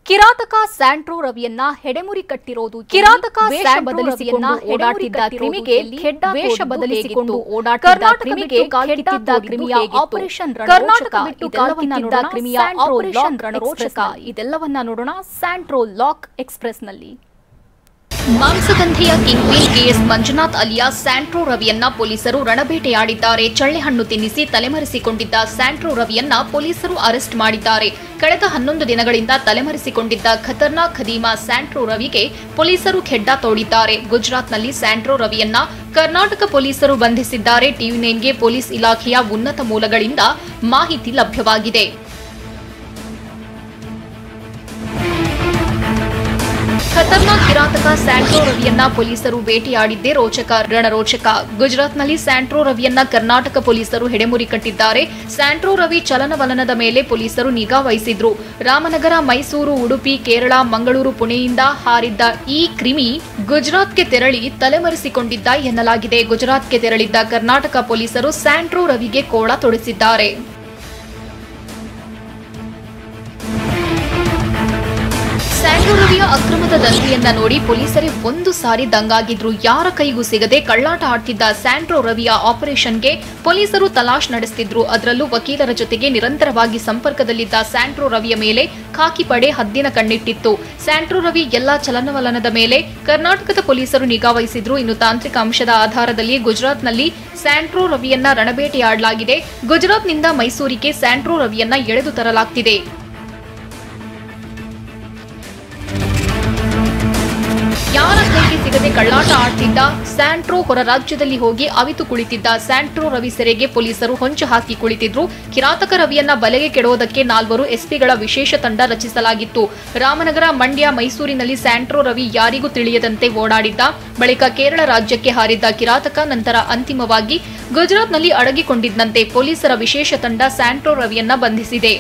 ಕಿರಾತಕ Santro ರವಿಯನ್ನ ಹೆಡೆಮುರಿ ಕಟ್ಟಿರೋದು ಕಿರಾತಕ Santro ರವಿಯನ್ನ ಓಡಾಡ್ತಿದ್ದ ಕ್ರಿಮಿಗೆ ಖೆಡ್ಡ ವೇಷ ಬದಲಿಸಿಕೊಂಡು ಓಡಾಡ್ತಿದ್ದ ಕ್ರಿಮಿಗೆ ಕಾಲಿಟ್ಟಿದ್ದ ಕ್ರಿಮಿಯ operation Karnataka ಬಿಟ್ಟು ಕಾಲ್ಕಿತ್ತಿದ್ದ ಕ್ರಿಮಿಯ operation ರಣರೋಚಕ ಇದೆಲ್ಲವನ್ನ ನೋಡೋಣ ಸ್ಯಾಂಟ್ರೋ ಲಾಕ್ ಎಕ್ಸ್ಪ್ರೆಸ್ ನಲ್ಲಿ ಮಾಂಸದಂಧೆಯ kingpin KS Manjunath alias Santro ರವಿಯನ್ನ ಪೊಲೀಸರು ರಣಬೇಟೆಯಾಡಿದ್ದಾರೆ ಚಳ್ಳೆಹಣ್ಣು ತಿನ್ನಿಸಿ ತಲೆಮರೆಸಿಕೊಂಡಿದ್ದ ಸ್ಯಾಂಟ್ರೋ ರವಿಯನ್ನ ಪೊಲೀಸರು ಅರೆಸ್ಟ್ ಮಾಡಿದ್ದಾರೆ ಕಳೆದ ಹನ್ನೊಂದು ದಿನಗಳಿಂದ ತಲೆಮರೆಸಿಕೊಂಡಿದ್ದ ಖತರ್ನಾಕ್ ಖದೀಮಾ ಸ್ಯಾಂಟ್ರೋ ರವಿಗೆ ಪೊಲೀಸರು ಖೆಡ್ಡ ತೋಡಿದ್ದಾರೆ ಗುಜರಾತ್ನಲ್ಲಿ ಸ್ಯಾಂಟ್ರೋ ರವಿಯನ್ನ ಕರ್ನಾಟಕ ಪೊಲೀಸರು ಬಂಧಿಸಿದ್ದಾರೆ ಟಿವಿ ನೈನ್ಗೆ ಪೊಲೀಸ್ ಇಲಾಖೆಯ ಉನ್ನತ ಮೂಲಗಳಿಂದ ಮಾಹಿತಿ ಲಭ್ಯವಾಗಿದೆ ಖತರ್ನಾಕ್ ಕಿರಾತಕ ಸ್ಯಾಂಟ್ರೋ ರವಿಯನ್ನ ಪೊಲೀಸರು ಬೇಟೆಯಾಡಿದ್ದೇ ರೋಚಕ ರಣರೋಚಕ ಗುಜರಾತ್ನಲ್ಲಿ ಸ್ಯಾಂಟ್ರೋ ರವಿಯನ್ನ ಕರ್ನಾಟಕ ಪೊಲೀಸರು ಹೆಡೆಮುರಿ ಕಟ್ಟಿದ್ದಾರೆ ಸ್ಯಾಂಟ್ರೋ ರವಿ ಚಲನವಲನದ ಮೇಲೆ ಪೊಲೀಸರು ನಿಗಾ ವಹಿಸಿದ್ರು ರಾಮನಗರ ಮೈಸೂರು ಉಡುಪಿ ಕೇರಳ ಮಂಗಳೂರು ಪುಣೆಯಿಂದ ಹಾರಿದ್ದ ಈ ಕ್ರಿಮಿ ಗುಜರಾತ್ಗೆ ತೆರಳಿ ತಲೆಮರೆಸಿಕೊಂಡಿದ್ದ ಎನ್ನಲಾಗಿದೆ ಗುಜರಾತ್ಗೆ ತೆರಳಿದ್ದ ಕರ್ನಾಟಕ ಪೊಲೀಸರು ಸ್ಯಾಂಟ್ರೋ ರವಿಗೆ ಕೋಳ ತೊಡಿಸಿದ್ದಾರೆ ಸ್ಯಾಂಟ್ರೋ ರವಿಯ ಅಕ್ರಮದ ದಂಧೆಯನ್ನ ನೋಡಿ ಪೊಲೀಸರೇ ಒಂದು ಸಾರಿ ದಂಗಾಗಿದ್ರು ಯಾರ ಕೈಗೂ ಸಿಗದೆ ಕಳ್ಳಾಟ ಆಡ್ತಿದ್ದ ಸ್ಯಾಂಟ್ರೋ ರವಿಯ ಆಪರೇಷನ್ಗೆ ಪೊಲೀಸರು ತಲಾಶ್ ನಡೆಸುತ್ತಿದ್ರು ಅದರಲ್ಲೂ ವಕೀಲರ ಜೊತೆಗೆ ನಿರಂತರವಾಗಿ ಸಂಪರ್ಕದಲ್ಲಿದ್ದ ಸ್ಯಾಂಟ್ರೋ ರವಿಯ ಮೇಲೆ ಖಾಕಿ ಪಡೆ ಹದ್ದಿನ ಕಣ್ಣಿಟ್ಟಿತ್ತು ಸ್ಯಾಂಟ್ರೋ ರವಿ ಎಲ್ಲಾ ಚಲನವಲನದ ಮೇಲೆ ಕರ್ನಾಟಕದ ಪೊಲೀಸರು ನಿಗಾ ವಹಿಸಿದ್ರು ಇನ್ನು ತಾಂತ್ರಿಕ ಅಂಶದ ಆಧಾರದಲ್ಲಿ ಗುಜರಾತ್ನಲ್ಲಿ ಸ್ಯಾಂಟ್ರೋ ರವಿಯನ್ನ ರಣಬೇಟೆಯಾಡಲಾಗಿದೆ ಗುಜರಾತ್ನಿಂದ ಮೈಸೂರಿಗೆ ಸ್ಯಾಂಟ್ರೋ ರವಿಯನ್ನ ಎಳೆದು ತರಲಾಗ್ತಿದೆ ಯಾರ ಕೈಗೆ ಸಿಗದೆ ಕಳ್ಳಾಟ ಆಡ್ತಿದ್ದ ಸ್ಯಾಂಟ್ರೋ ಹೊರ ರಾಜ್ಯದಲ್ಲಿ ಹೋಗಿ ಅವಿತು ಕುಳಿತಿದ್ದ ಸ್ಯಾಂಟ್ರೋ ರವಿ ಸೆರೆಗೆ ಪೊಲೀಸರು ಹೊಂಚು ಹಾಕಿ ಕುಳಿತಿದ್ರು ಕಿರಾತಕ ರವಿಯನ್ನ ಬಲೆಗೆ ಕೆಡೋದಕ್ಕೆ ನಾಲ್ವರು ಎಸ್ಪಿಗಳ ವಿಶೇಷ ತಂಡ ರಚಿಸಲಾಗಿತ್ತು ರಾಮನಗರ ಮಂಡ್ಯ ಮೈಸೂರಿನಲ್ಲಿ ಸ್ಯಾಂಟ್ರೋ ರವಿ ಯಾರಿಗೂ ತಿಳಿಯದಂತೆ ಓಡಾಡಿದ್ದ ಬಳಿಕ ಕೇರಳ ರಾಜ್ಯಕ್ಕೆ ಹಾರಿದ್ದ ಕಿರಾತಕ ನಂತರ ಅಂತಿಮವಾಗಿ ಗುಜರಾತ್ನಲ್ಲಿ ಅಡಗಿಕೊಂಡಿದ್ದಂತೆ ಪೊಲೀಸರ ವಿಶೇಷ ತಂಡ ಸ್ಯಾಂಟ್ರೋ ರವಿಯನ್ನ ಬಂಧಿಸಿದೆ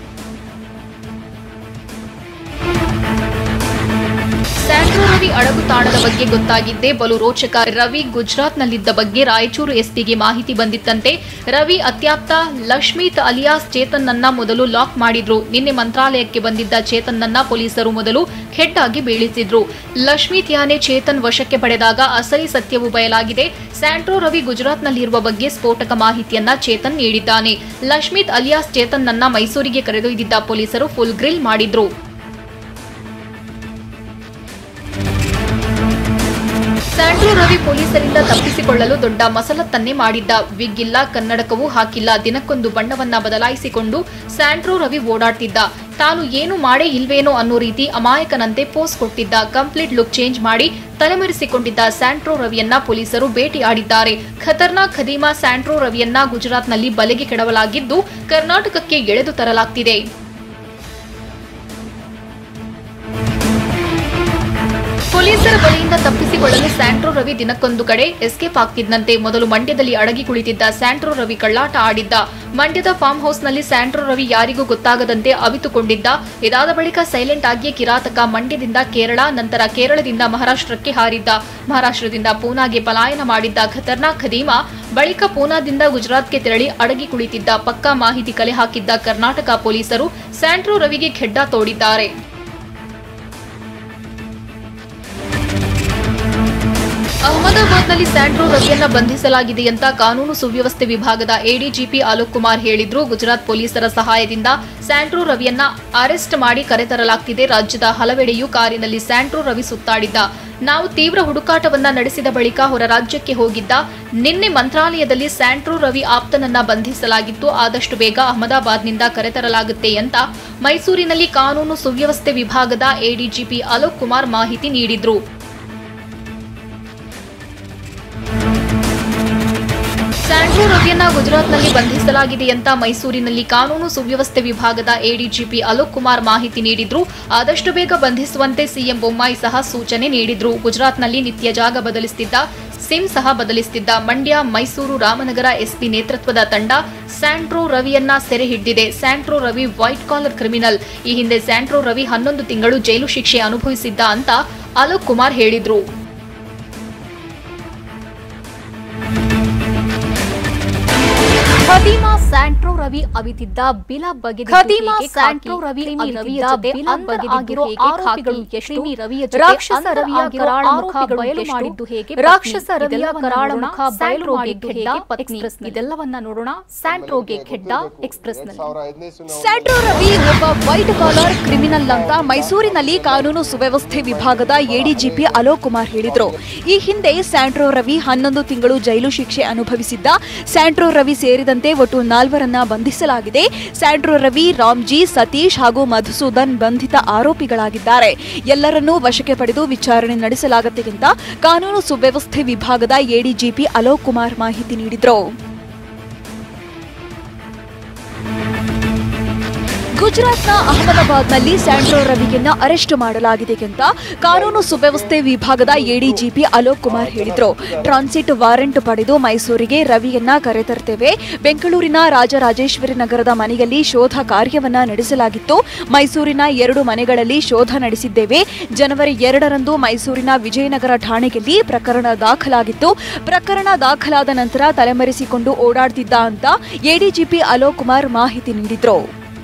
ಸ್ಯಾಂಟ್ರೋ ರವಿ ಅಡಗು ತಾಣದ ಬಗ್ಗೆ ಗೊತ್ತಾಗಿದ್ದೇ ಬಲು ರೋಚಕ ರವಿ ಗುಜರಾತ್ನಲ್ಲಿದ್ದ ಬಗ್ಗೆ ರಾಯಚೂರು ಎಸ್ಪಿಗೆ ಮಾಹಿತಿ ಬಂದಿತ್ತಂತೆ ರವಿ ಅತ್ಯಾಪ್ತ ಲಕ್ಷ್ಮೀತ್ ಅಲಿಯಾಸ್ ಚೇತನ್ನನ್ನ ಮೊದಲು ಲಾಕ್ ಮಾಡಿದ್ರು ನಿನ್ನೆ ಮಂತ್ರಾಲಯಕ್ಕೆ ಬಂದಿದ್ದ ಚೇತನ್ನನ್ನ ಪೊಲೀಸರು ಮೊದಲು ಖೆಡ್ಡಾಗಿ ಬೀಳಿಸಿದ್ರು ಲಕ್ಷ್ಮೀತ್ ಯಾನೆ ಚೇತನ್ ವಶಕ್ಕೆ ಪಡೆದಾಗ ಅಸಲಿ ಸತ್ಯವು ಬಯಲಾಗಿದೆ ಸ್ಯಾಂಟ್ರೋ ರವಿ ಗುಜರಾತ್ನಲ್ಲಿರುವ ಬಗ್ಗೆ ಸ್ಫೋಟಕ ಮಾಹಿತಿಯನ್ನ ಚೇತನ್ ನೀಡಿದ್ದಾನೆ ಲಕ್ಷ್ಮೀತ್ ಅಲಿಯಾಸ್ ಚೇತನ್ನನ್ನ ಮೈಸೂರಿಗೆ ಕರೆದೊಯ್ದಿದ್ದ ಪೊಲೀಸರು ಫುಲ್ ಗ್ರಿಲ್ ಮಾಡಿದ್ರು ಸ್ಯಾಂಟ್ರೋ ರವಿ ಪೊಲೀಸರಿಂದ ತಪ್ಪಿಸಿಕೊಳ್ಳಲು ದೊಡ್ಡ ಮಸಲತ್ತನ್ನೇ ಮಾಡಿದ್ದ ವಿಗ್ ಇಲ್ಲ ಕನ್ನಡಕವೂ ಹಾಕಿಲ್ಲ ದಿನಕ್ಕೊಂದು ಬಣ್ಣವನ್ನ ಬದಲಾಯಿಸಿಕೊಂಡು ಸ್ಯಾಂಟ್ರೋ ರವಿ ಓಡಾಡ್ತಿದ್ದ ತಾನು ಏನು ಮಾಡೇ ಇಲ್ವೇನೋ ಅನ್ನೋ ರೀತಿ ಅಮಾಯಕನಂತೆ ಪೋಸ್ ಕೊಟ್ಟಿದ್ದ ಕಂಪ್ಲೀಟ್ ಲುಕ್ ಚೇಂಜ್ ಮಾಡಿ ತಲೆಮರೆಸಿಕೊಂಡಿದ್ದ ಸ್ಯಾಂಟ್ರೋ ರವಿಯನ್ನ ಪೊಲೀಸರು ಭೇಟಿಯಾಡಿದ್ದಾರೆ ಖತರ್ನಾಕ್ ಖದೀಮಾ ಸ್ಯಾಂಟ್ರೋ ರವಿಯನ್ನ ಗುಜರಾತ್ನಲ್ಲಿ ಬಲೆಗೆ ಕೆಡವಲಾಗಿದ್ದು ಕರ್ನಾಟಕಕ್ಕೆ ಎಳೆದು ತರಲಾಗ್ತಿದೆ ಪೊಲೀಸರ ಬಳಿಯಿಂದ ತಪ್ಪಿಸಿಕೊಳ್ಳಲು ಸ್ಯಾಂಟ್ರೋ ರವಿ ದಿನಕ್ಕೊಂದು ಕಡೆ ಎಸ್ಕೇಪ್ ಆಗ್ತಿದ್ದಂತೆ ಮೊದಲು ಮಂಡ್ಯದಲ್ಲಿ ಅಡಗಿ ಕುಳಿತಿದ್ದ ಸ್ಯಾಂಟ್ರೋ ರವಿ ಕಳ್ಳಾಟ ಆಡಿದ್ದ ಮಂಡ್ಯದ ಫಾರ್ಮ್ ಹೌಸ್ನಲ್ಲಿ ಸ್ಯಾಂಟ್ರೋ ರವಿ ಯಾರಿಗೂ ಗೊತ್ತಾಗದಂತೆ ಅವಿತುಕೊಂಡಿದ್ದ ಇದಾದ ಬಳಿಕ ಸೈಲೆಂಟ್ ಆಗಿಯೇ ಕಿರಾತಕ ಮಂಡ್ಯದಿಂದ ಕೇರಳ ನಂತರ ಕೇರಳದಿಂದ ಮಹಾರಾಷ್ಟ್ರಕ್ಕೆ ಹಾರಿದ್ದ ಮಹಾರಾಷ್ಟ್ರದಿಂದ ಪೂನಾಗೆ ಪಲಾಯನ ಮಾಡಿದ್ದ ಖತರ್ನಾಕ್ ಖದೀಮಾ ಬಳಿಕ ಪೂನಾದಿಂದ ಗುಜರಾತ್ಗೆ ತೆರಳಿ ಅಡಗಿ ಕುಳಿತಿದ್ದ ಪಕ್ಕಾ ಮಾಹಿತಿ ಕಲೆ ಹಾಕಿದ್ದ ಕರ್ನಾಟಕ ಪೊಲೀಸರು ಸ್ಯಾಂಟ್ರೋ ರವಿಗೆ ಖೆಡ್ಡ ತೋಡಿದ್ದಾರೆ ಅಹಮದಾಬಾದ್ನಲ್ಲಿ ಸ್ಯಾಂಟ್ರೋ ರವಿಯನ್ನ ಬಂಧಿಸಲಾಗಿದೆ ಅಂತ ಕಾನೂನು ಸುವ್ಯವಸ್ಥೆ ವಿಭಾಗದ ಎಡಿಜಿಪಿ ಅಲೋಕ್ ಕುಮಾರ್ ಹೇಳಿದ್ರು ಗುಜರಾತ್ ಪೊಲೀಸರ ಸಹಾಯದಿಂದ ಸ್ಯಾಂಟ್ರೋ ರವಿಯನ್ನ ಅರೆಸ್ಟ್ ಮಾಡಿ ಕರೆತರಲಾಗ್ತಿದೆ ರಾಜ್ಯದ ಹಲವೆಡೆಯೂ ಕಾರಿನಲ್ಲಿ ಸ್ಯಾಂಟ್ರೋ ರವಿ ಸುತ್ತಾಡಿದ್ದ ನಾವು ತೀವ್ರ ಹುಡುಕಾಟವನ್ನ ನಡೆಸಿದ ಬಳಿಕ ಹೊರ ರಾಜ್ಯಕ್ಕೆ ಹೋಗಿದ್ದ ನಿನ್ನೆ ಮಂತ್ರಾಲಯದಲ್ಲಿ ಸ್ಯಾಂಟ್ರೋ ರವಿ ಆಪ್ತನನ್ನ ಬಂಧಿಸಲಾಗಿತ್ತು ಆದಷ್ಟು ಬೇಗ ಅಹಮದಾಬಾದ್ನಿಂದ ಕರೆತರಲಾಗುತ್ತೆ ಅಂತ ಮೈಸೂರಿನಲ್ಲಿ ಕಾನೂನು ಸುವ್ಯವಸ್ಥೆ ವಿಭಾಗದ ಎಡಿಜಿಪಿ ಅಲೋಕ್ ಕುಮಾರ್ ಮಾಹಿತಿ ನೀಡಿದ್ರು ಸ್ಯಾಂಟ್ರೋ ರವಿಯನ್ನ ಗುಜರಾತ್ನಲ್ಲಿ ಬಂಧಿಸಲಾಗಿದೆ ಅಂತ ಮೈಸೂರಿನಲ್ಲಿ ಕಾನೂನು ಸುವ್ಯವಸ್ಥೆ ವಿಭಾಗದ ಎಡಿಜಿಪಿ ಅಲೋಕ್ ಕುಮಾರ್ ಮಾಹಿತಿ ನೀಡಿದ್ರು ಆದಷ್ಟು ಬೇಗ ಬಂಧಿಸುವಂತೆ ಸಿಎಂ ಬೊಮ್ಮಾಯಿ ಸಹ ಸೂಚನೆ ನೀಡಿದ್ರು ಗುಜರಾತ್ನಲ್ಲಿ ನಿತ್ಯ ಜಾಗ ಬದಲಿಸುತ್ತಿದ್ದ ಸಿಮ್ ಸಹ ಬದಲಿಸುತ್ತಿದ್ದ ಮಂಡ್ಯ ಮೈಸೂರು ರಾಮನಗರ ಎಸ್ಪಿ ನೇತೃತ್ವದ ತಂಡ ಸ್ಯಾಂಟ್ರೋ ರವಿಯನ್ನ ಸೆರೆ ಹಿಡಿದಿದೆ Santro Ravi white collar criminal ಈ ಹಿಂದೆ ಸ್ಯಾಂಟ್ರೋ ರವಿ ಹನ್ನೊಂದು ತಿಂಗಳು ಜೈಲು ಶಿಕ್ಷೆ ಅನುಭವಿಸಿದ್ದ ಅಂತ ಅಲೋಕ್ ಕುಮಾರ್ ಹೇಳಿದ್ರು ಖದೀಮಾ ಸ್ಯಾಂಟ್ರೋ ರವಿ ಅವಿತಿದ್ದ ಬಿಲ ಬಗೆದಿದ್ದು ಖದೀಮಾ ಹೇಗೆ? ಸ್ಯಾಂಟ್ರೋ ಖಾಕಿ ರವಿ ಕ್ರಿಮಿ ಅವಿತಿದ್ದ ರವಿಯ ಜೊತೆ ಬಿಲ ಅಂತರ ಬಗೆದಿದ್ದು ಆಗಿರೋ ಹೇಗೆ? ಆರೋಪಿಗಳು ಖಾಕಿ ಎಷ್ಟು? ಕ್ರಿಮಿ ರವಿಯ ಜೊತೆ ರಾಕ್ಷಸ ಅಂತರ ರವಿಯ ಆಗಿರೋ ಕರಾಳ ಮುಖ ಆರೋಪಿಗಳು ಬಯಲು ಎಷ್ಟು? ಮಾಡಿದ್ದು ಹೇಗೆ ರಾಕ್ಷಸ ಪತ್ನಿ? ರವಿಯ ಇದೆಲ್ಲವನ್ನ ಕರಾಳ ನೋಡೋಣ. ಮುಖ ಬಯಲು ಸ್ಯಾಂಟ್ರೋಗೆ ಮಾಡಿದ್ದು ಖೆಡ್ಡ ಹೇಗೆ? ಪತ್ನಿ ಎಕ್ಸ್‌ಪ್ರೆಸ್‌ನಲ್ಲಿ. ಇದೆಲ್ಲವನ್ನ ನೋಡೋಣ ಸ್ಯಾಂಟ್ರೋಗೆ ಖೆಡ್ಡ ಎಕ್ಸ್‌ಪ್ರೆಸ್ ನಲ್ಲಿ ಸ್ಯಾಂಡ್ರೋ ರವಿ ಒಬ್ಬ ವೈಟ್ ಕಾಲರ್ ಕ್ರಿಮಿನಲ್ ಅಂತ ಮೈಸೂರಿನಲ್ಲಿ ಕಾನೂನು ಸುವ್ಯವಸ್ಥೆ ವಿಭಾಗದ ಎಡಿಜಿಪಿ ಅಲೋಕ್ ಕುಮಾರ್ ಹೇಳಿದ್ರು ಈ ಹಿಂದೆ ಸ್ಯಾಂಡ್ರೋ ರವಿ ಹನ್ನೊಂದು ತಿಂಗಳು ಜೈಲು ಶಿಕ್ಷೆ ಅನುಭವಿಸಿದ್ದ ಸ್ಯಾಂಡ್ರೋ ರವಿ ಸೇರಿದಂತೆ ಒಟ್ಟು ನಾಲ್ವರನ್ನ ಬಂಧಿಸಲಾಗಿದೆ ಸ್ಯಾಂಡ್ರೋ ರವಿ ರಾಮ್ಜಿ ಸತೀಶ್ ಹಾಗೂ ಮಧುಸೂದನ್ ಬಂಧಿತ ಆರೋಪಿಗಳಾಗಿದ್ದಾರೆ ಎಲ್ಲರನ್ನೂ ವಶಕ್ಕೆ ಪಡೆದು ವಿಚಾರಣೆ ನಡೆಸಲಾಗುತ್ತೆ ಅಂತ ಕಾನೂನು ಸುವ್ಯವಸ್ಥೆ ವಿಭಾಗದ ಎಡಿಜಿಪಿ ಅಲೋಕ್ ಕುಮಾರ್ ಮಾಹಿತಿ ನೀಡಿದ್ರು ಗುಜರಾತ್ನ ಅಹಮದಾಬಾದ್ನಲ್ಲಿ ಸ್ಯಾಂಡ್ರೋ ರವಿಯನ್ನ ಅರೆಸ್ಟ್ ಮಾಡಲಾಗಿದೆ ಅಂತ ಕಾನೂನು ಸುವ್ಯವಸ್ಥೆ ವಿಭಾಗದ ಎಡಿಜಿಪಿ ಅಲೋಕ್ ಕುಮಾರ್ ಹೇಳಿದ್ರು ಟ್ರಾನ್ಸಿಟ್ ವಾರೆಂಟ್ ಪಡೆದು ಮೈಸೂರಿಗೆ ರವಿಯನ್ನ ಕರೆತರ್ತೇವೆ ಬೆಂಗಳೂರಿನ ರಾಜರಾಜೇಶ್ವರಿ ನಗರದ ಮನೆಯಲ್ಲಿ ಶೋಧ ಕಾರ್ಯವನ್ನ ನಡೆಸಲಾಗಿತ್ತು ಮೈಸೂರಿನ ಎರಡು ಮನೆಗಳಲ್ಲಿ ಶೋಧ ನಡೆಸಿದ್ದೇವೆ ಜನವರಿ ಎರಡರಂದು ಮೈಸೂರಿನ ವಿಜಯನಗರ ಠಾಣೆಯಲ್ಲಿ ಪ್ರಕರಣ ದಾಖಲಾಗಿತ್ತು ಪ್ರಕರಣ ದಾಖಲಾದ ನಂತರ ತಲೆಮರೆಸಿಕೊಂಡು ಓಡಾಡ್ತಿದ್ದ ಅಂತ ಎಡಿಜಿಪಿ ಅಲೋಕ್ ಕುಮಾರ್ ಮಾಹಿತಿ ನೀಡಿದ್ರು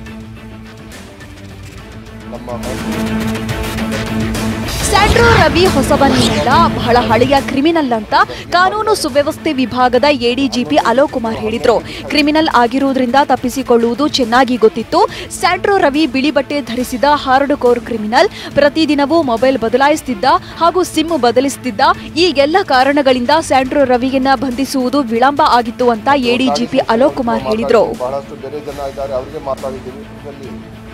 ಸ್ಯಾಂಡ್ರೋ ರವಿ ಹೊಸಬನಿಲ್ಲ ಬಹಳ ಹಳೆಯ ಕ್ರಿಮಿನಲ್ ಅಂತ ಕಾನೂನು ಸುವ್ಯವಸ್ಥೆ ವಿಭಾಗದ ಎಡಿಜಿಪಿ ಅಲೋಕ್ ಕುಮಾರ್ ಹೇಳಿದ್ರು ಕ್ರಿಮಿನಲ್ ಆಗಿರುವುದರಿಂದ ತಪ್ಪಿಸಿಕೊಳ್ಳುವುದು ಚೆನ್ನಾಗಿ ಗೊತ್ತಿತ್ತು ಸ್ಯಾಂಡ್ರೋ ರವಿ ಬಿಳಿ ಬಟ್ಟೆ ಧರಿಸಿದ ಹಾರ್ಡ್ ಕೋರ್ ಕ್ರಿಮಿನಲ್ ಪ್ರತಿದಿನವೂ ಮೊಬೈಲ್ ಬದಲಾಯಿಸುತ್ತಿದ್ದ ಹಾಗೂ ಸಿಮ್ ಬದಲಿಸುತ್ತಿದ್ದ ಈ ಎಲ್ಲ ಕಾರಣಗಳಿಂದ ಸ್ಯಾಂಡ್ರೋ ರವಿಯನ್ನ ಬಂಧಿಸುವುದು ವಿಳಂಬ ಆಗಿತ್ತು ಅಂತ ಎಡಿಜಿಪಿ ಅಲೋಕ್ ಕುಮಾರ್ ಹೇಳಿದ್ರು ಬಹಳಷ್ಟು ಬೇರೆ ಜನ ಇದ್ದಾರೆ ಅವರಿಗೆ ಮಾತಾಡಿದ್ದೀವಿ ಇದರಲ್ಲಿ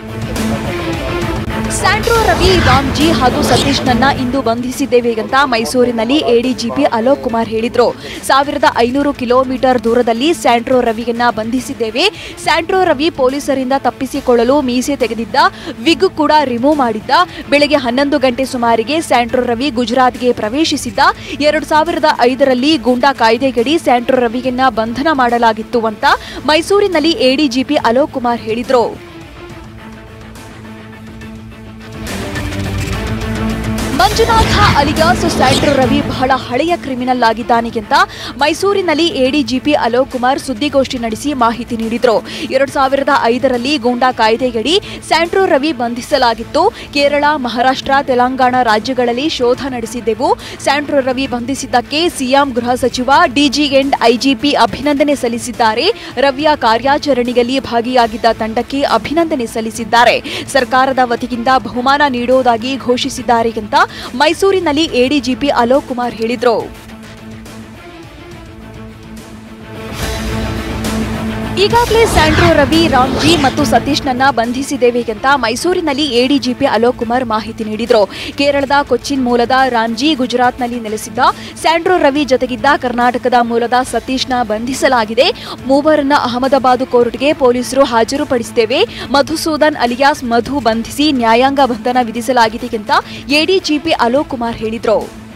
ಸ್ಯಾಂಡ್ರೋ ರವಿ ರಾಮ್ಜಿ ಹಾಗೂ ಸತೀಶ್ನನ್ನ ಇಂದು ಬಂಧಿಸಿದ್ದೇವೆ ಅಂತ ಮೈಸೂರಿನಲ್ಲಿ ಎಡಿಜಿಪಿ ಅಲೋಕ್ ಕುಮಾರ್ ಹೇಳಿದ್ರು ಸಾವಿರದ ಐನೂರು ಕಿಲೋಮೀಟರ್ ದೂರದಲ್ಲಿ ಸ್ಯಾಂಡ್ರೋ ರವಿಯನ್ನ ಬಂಧಿಸಿದ್ದೇವೆ ಸ್ಯಾಂಡ್ರೋ ರವಿ ಪೊಲೀಸರಿಂದ ತಪ್ಪಿಸಿಕೊಳ್ಳಲು ಮೀಸೆ ತೆಗೆದಿದ್ದ ವಿಗ್ ಕೂಡ ರಿಮೂವ್ ಮಾಡಿದ್ದ ಬೆಳಗ್ಗೆ ಹನ್ನೊಂದು ಗಂಟೆ ಸುಮಾರಿಗೆ ಸ್ಯಾಂಡ್ರೋ ರವಿ ಗುಜರಾತ್ಗೆ ಪ್ರವೇಶಿಸಿದ್ದ ಎರಡು ಸಾವಿರದ ಐದರಲ್ಲಿ ಗೂಂಡಾ ಕಾಯ್ದೆಗಡಿ ಸ್ಯಾಂಡ್ರೋ ರವಿಯನ್ನ ಬಂಧನ ಮಾಡಲಾಗಿತ್ತು ಅಂತ ಮೈಸೂರಿನಲ್ಲಿ ಎಡಿಜಿಪಿ ಅಲೋಕ್ ಕುಮಾರ್ ಹೇಳಿದ್ರು ಮಂಜುನಾಥ ಅಲಿಯಾಸ್ ಸ್ಯಾಂಡ್ರೋ ರವಿ ಬಹಳ ಹಳೆಯ ಕ್ರಿಮಿನಲ್ ಆಗಿದ್ದಾನೆ ಅಂತ ಮೈಸೂರಿನಲ್ಲಿ ಎಡಿಜಿಪಿ ಅಲೋಕ್ ಕುಮಾರ್ ಸುದ್ದಿಗೋಷ್ಠಿ ನಡೆಸಿ ಮಾಹಿತಿ ನೀಡಿದ್ರು ಎರಡ್ ಸಾವಿರದ ಐದರಲ್ಲಿ ಗೂಂಡಾ ಕಾಯ್ದೆಯಡಿ ಸ್ಯಾಂಡ್ರೋ ರವಿ ಬಂಧಿಸಲಾಗಿತ್ತು ಕೇರಳ ಮಹಾರಾಷ್ಟ್ರ ತೆಲಂಗಾಣ ರಾಜ್ಯಗಳಲ್ಲಿ ಶೋಧ ನಡೆಸಿದ್ದೆವು ಸ್ಯಾಂಡ್ರೋ ರವಿ ಬಂಧಿಸಿದ್ದಕ್ಕೆ ಸಿಎಂ ಗೃಹ ಸಚಿವ ಡಿಜಿ ಎಂಡ್ ಐಜಿಪಿ ಅಭಿನಂದನೆ ಸಲ್ಲಿಸಿದ್ದಾರೆ ರವಿಯ ಕಾರ್ಯಾಚರಣೆಯಲ್ಲಿ ಭಾಗಿಯಾಗಿದ್ದ ತಂಡಕ್ಕೆ ಅಭಿನಂದನೆ ಸಲ್ಲಿಸಿದ್ದಾರೆ ಸರ್ಕಾರದ ವತಿಯಿಂದ ಬಹುಮಾನ ನೀಡುವುದಾಗಿ ಘೋಷಿಸಿದ್ದಾರೆ ಅಂತ ಮೈಸೂರಿನಲ್ಲಿ ಎಡಿಜಿಪಿ ಅಲೋಕ್ ಕುಮಾರ್ ಹೇಳಿದ್ರು ಈಗಾಗಲೇ ಸ್ಯಾಂಡ್ರೋ ರವಿ ರಾಮ್ಜಿ ಮತ್ತು ಸತೀಶ್ನನ್ನ ಬಂಧಿಸಿದ್ದೇವೆ ಅಂತ ಮೈಸೂರಿನಲ್ಲಿ ಎಡಿಜಿಪಿ ಅಲೋಕ್ ಕುಮಾರ್ ಮಾಹಿತಿ ನೀಡಿದ್ರು ಕೇರಳದ ಕೊಚ್ಚಿನ್ ಮೂಲದ ರಾಮ್ಜಿ ಗುಜರಾತ್ನಲ್ಲಿ ನೆಲೆಸಿದ್ದ ಸ್ಯಾಂಡ್ರೋ ರವಿ ಜೊತೆಗಿದ್ದ ಕರ್ನಾಟಕದ ಮೂಲದ ಸತೀಶ್ನ ಬಂಧಿಸಲಾಗಿದೆ ಮೂವರನ್ನ ಅಹಮದಾಬಾದ್ ಕೋರ್ಟ್ಗೆ ಪೊಲೀಸರು ಹಾಜರುಪಡಿಸಿದ್ದೇವೆ ಮಧುಸೂದನ್ ಅಲಿಯಾಸ್ ಮಧು ಬಂಧಿಸಿ ನ್ಯಾಯಾಂಗ ಬಂಧನ ವಿಧಿಸಲಾಗಿದೆ ಅಂತ ಎಡಿಜಿಪಿ ಅಲೋಕ್ ಕುಮಾರ್ ಹೇಳಿದ್ರು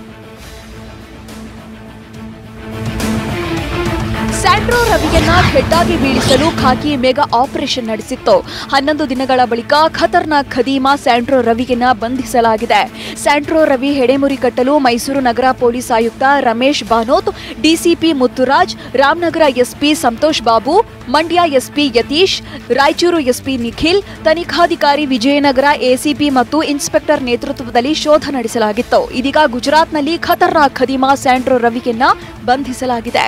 ಸ್ಯಾಂಡ್ರೋ ರವಿಯನ್ನ ಖೆಡ್ಡಾಗಿ ಬೀಳಿಸಲು ಖಾಕಿ ಮೆಗಾ ಆಪರೇಷನ್ ನಡೆಸಿತ್ತು ಹನ್ನೊಂದು ದಿನಗಳ ಬಳಿಕ ಖತರ್ನಾಕ್ ಖದೀಮಾ ಸ್ಯಾಂಡ್ರೋ ರವಿಯನ್ನ ಬಂಧಿಸಲಾಗಿದೆ ಸ್ಯಾಂಡ್ರೋ ರವಿ ಹೆಡೆಮುರಿ ಕಟ್ಟಲು ಮೈಸೂರು ನಗರ ಪೊಲೀಸ್ ಆಯುಕ್ತ Ramesh Banoth DCP Muthuraj Ramanagara SP Santosh Babu Mandya SP Yathish Raichur SP Nikhil ತನಿಖಾಧಿಕಾರಿ ವಿಜಯನಗರ ಎಸಿಪಿ ಮತ್ತು ಇನ್ಸ್ಪೆಕ್ಟರ್ ನೇತೃತ್ವದಲ್ಲಿ ಶೋಧ ನಡೆಸಲಾಗಿತ್ತು ಇದೀಗ ಗುಜರಾತ್ನಲ್ಲಿ ಖತರ್ನಾಕ್ ಖದೀಮಾ ಸ್ಯಾಂಡ್ರೋ ರವಿಯನ್ನ ಬಂಧಿಸಲಾಗಿದೆ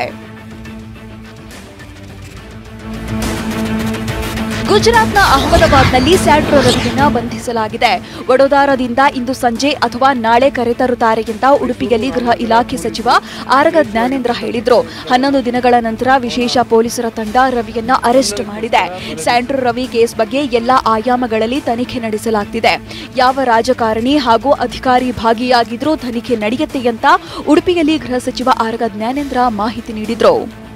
ಗುಜರಾತ್ನ ಅಹಮದಾಬಾದ್ನಲ್ಲಿ ಸ್ಯಾಂಡ್ರೋ ರವಿಯನ್ನ ಬಂಧಿಸಲಾಗಿದೆ ವಡೋದರಾದಿಂದ ಇಂದು ಸಂಜೆ ಅಥವಾ ನಾಳೆ ಕರೆತರುತ್ತಾರೆ ಅಂತ ಉಡುಪಿಯಲ್ಲಿ ಗೃಹ ಇಲಾಖೆ ಸಚಿವ ಆರಗ ಜ್ಞಾನೇಂದ್ರ ಹೇಳಿದ್ರು ಹನ್ನೊಂದು ದಿನಗಳ ನಂತರ ವಿಶೇಷ ಪೊಲೀಸರ ತಂಡ ರವಿಯನ್ನ ಅರೆಸ್ಟ್ ಮಾಡಿದೆ ಸ್ಯಾಂಡ್ರೋ ರವಿ ಕೇಸ್ ಬಗ್ಗೆ ಎಲ್ಲಾ ಆಯಾಮಗಳಲ್ಲಿ ತನಿಖೆ ನಡೆಸಲಾಗ್ತಿದೆ ಯಾವ ರಾಜಕಾರಣಿ ಹಾಗೂ ಅಧಿಕಾರಿ ಭಾಗಿಯಾಗಿದ್ರೂ ತನಿಖೆ ನಡೆಯುತ್ತೆ ಅಂತ ಉಡುಪಿಯಲ್ಲಿ ಗೃಹ ಸಚಿವ ಆರಗ ಜ್ಞಾನೇಂದ್ರ ಮಾಹಿತಿ ನೀಡಿದ್ರು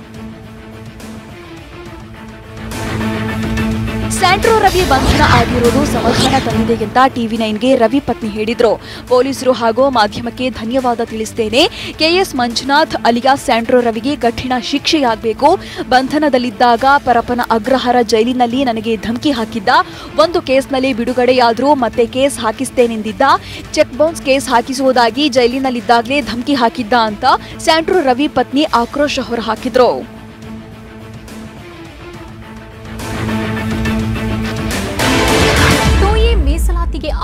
ಸ್ಯಾಂಡ್ರೋ ರವಿ ಬಂಧನ ಆಗಿರುವುದು ಸಮಾಧಾನ ತಂದಿದೆ ಅಂತ ಟಿವಿ ನೈನ್ಗೆ ರವಿ ಪತ್ನಿ ಹೇಳಿದ್ರು ಪೊಲೀಸರು ಹಾಗೂ ಮಾಧ್ಯಮಕ್ಕೆ ಧನ್ಯವಾದ ತಿಳಿಸ್ತೇನೆ ಕೆಎಸ್ ಮಂಜುನಾಥ್ ಅಲಿಯಾ ಸ್ಯಾಂಡ್ರೋ ರವಿಗೆ ಕಠಿಣ ಶಿಕ್ಷೆಯಾಗಬೇಕು ಬಂಧನದಲ್ಲಿದ್ದಾಗ ಪರಪನ ಅಗ್ರಹಾರ ಜೈಲಿನಲ್ಲಿ ನನಗೆ ಧಮಕಿ ಹಾಕಿದ್ದ ಒಂದು ಕೇಸ್ನಲ್ಲಿ ಬಿಡುಗಡೆಯಾದರೂ ಮತ್ತೆ ಕೇಸ್ ಹಾಕಿಸ್ತೇನೆಂದಿದ್ದ ಚೆಕ್ ಬೌನ್ಸ್ ಕೇಸ್ ಹಾಕಿಸುವುದಾಗಿ ಜೈಲಿನಲ್ಲಿದ್ದಾಗಲೇ ಧಮಕಿ ಹಾಕಿದ್ದ ಅಂತ ಸ್ಯಾಂಡ್ರೋ ರವಿ ಪತ್ನಿ ಆಕ್ರೋಶ ಹೊರಹಾಕಿದ್ರು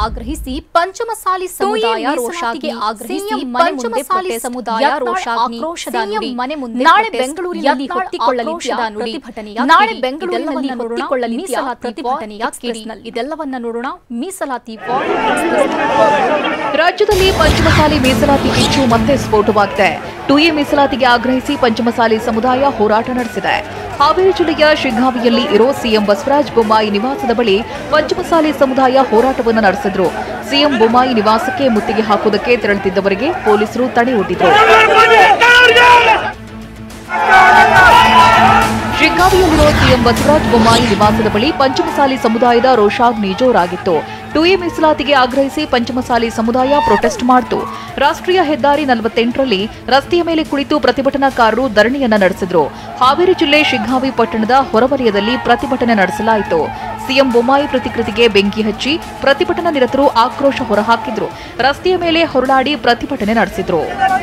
ಆಗ್ರಹಿಸಿ ಪಂಚಮಸಾಲಿ ಸಮುದಾಯ ರೋಷಾಗಿ ಆಗ್ರಹಿಸಿ ಪಂಚಮಸಾಲಿ ಸಮುದಾಯ ರೋಷಾಗ್ನಿ ಆಕ್ರೋಶದ ನುಡಿ ಮನೆ ಮುಂದೆ ನಾಳೆ ಬೆಂಗಳೂರಿನಲ್ಲಿ ಹೊತ್ತಿಕೊಳ್ಳಲಿದ್ದ ಪ್ರತಿಭಟನೆಯ ನಾಳೆ ಬೆಂಗಳೂರಿನಲ್ಲಿ ಹೊತ್ತಿಕೊಳ್ಳಲಿ ಮೀಸಲಾತಿ ಪ್ರತಿಭಟನೆಯ ಕಿಡಿನಲ್ಲಿ ಇದೆಲ್ಲವನ್ನ ನೋಡೋಣ ಮೀಸಲಾತಿ ರಾಜ್ಯದಲ್ಲಿ ಪಂಚಮಸಾಲಿ ಮೀಸಲಾತಿ ಕಿಚ್ಚು ಮತ್ತೆ ಸ್ಫೋಟವಾಗಿದೆ ಟು ಎ ಮೀಸಲಾತಿಗೆ ಆಗ್ರಹಿಸಿ ಪಂಚಮಸಾಲಿ ಸಮುದಾಯ ಹೋರಾಟ ನಡೆಸಿದೆ ಹಾವೇರಿ ಜಿಲ್ಲೆಯ ಶಿಗ್ಗಾವಿಯಲ್ಲಿ ಇರೋ ಸಿಎಂ ಬಸವರಾಜ ಬೊಮ್ಮಾಯಿ ನಿವಾಸದ ಬಳಿ ಪಂಚಮಸಾಲಿ ಸಮುದಾಯ ಹೋರಾಟವನ್ನು ನಡೆಸಿದ್ರು ಸಿಎಂ ಬೊಮ್ಮಾಯಿ ನಿವಾಸಕ್ಕೆ ಮುತ್ತಿಗೆ ಹಾಕುವುದಕ್ಕೆ ತೆರಳುತ್ತಿದ್ದವರಿಗೆ ಪೊಲೀಸರು ತಡೆ ಒಡ್ಡಿದ್ರು ಶಿಗ್ಗಾವಿಯಲ್ಲಿರೋ ಸಿಎಂ ಬಸವರಾಜ ಬೊಮ್ಮಾಯಿ ನಿವಾಸದ ಬಳಿ ಪಂಚಮಸಾಲಿ ಸಮುದಾಯದ ರೋಷಾಗ್ನಿ ಜೋರಾಗಿತ್ತು ಟು ಎ ಮೀಸಲಾತಿಗೆ ಆಗ್ರಹಿಸಿ ಪಂಚಮಸಾಲಿ ಸಮುದಾಯ ಪ್ರೊಟೆಸ್ಟ್ ಮಾಡಿತು ರಾಷ್ಟ್ರೀಯ ಹೆದ್ದಾರಿ ನಲವತ್ತೆಂಟರಲ್ಲಿ ರಸ್ತೆಯ ಮೇಲೆ ಕುಳಿತು ಪ್ರತಿಭಟನಾಕಾರರು ಧರಣಿಯನ್ನ ನಡೆಸಿದ್ರು ಹಾವೇರಿ ಜಿಲ್ಲೆ ಶಿಗ್ಗಾವಿ ಪಟ್ಟಣದ ಹೊರವಲಯದಲ್ಲಿ ಪ್ರತಿಭಟನೆ ನಡೆಸಲಾಯಿತು ಸಿಎಂ ಬೊಮ್ಮಾಯಿ ಪ್ರತಿಕೃತಿಗೆ ಬೆಂಕಿ ಹಚ್ಚಿ ಪ್ರತಿಭಟನಾ ನಿರತರು ಆಕ್ರೋಶ ಹೊರಹಾಕಿದ್ರು ರಸ್ತೆಯ ಮೇಲೆ ಹೊರಳಾಡಿ ಪ್ರತಿಭಟನೆ ನಡೆಸಿದ್ರು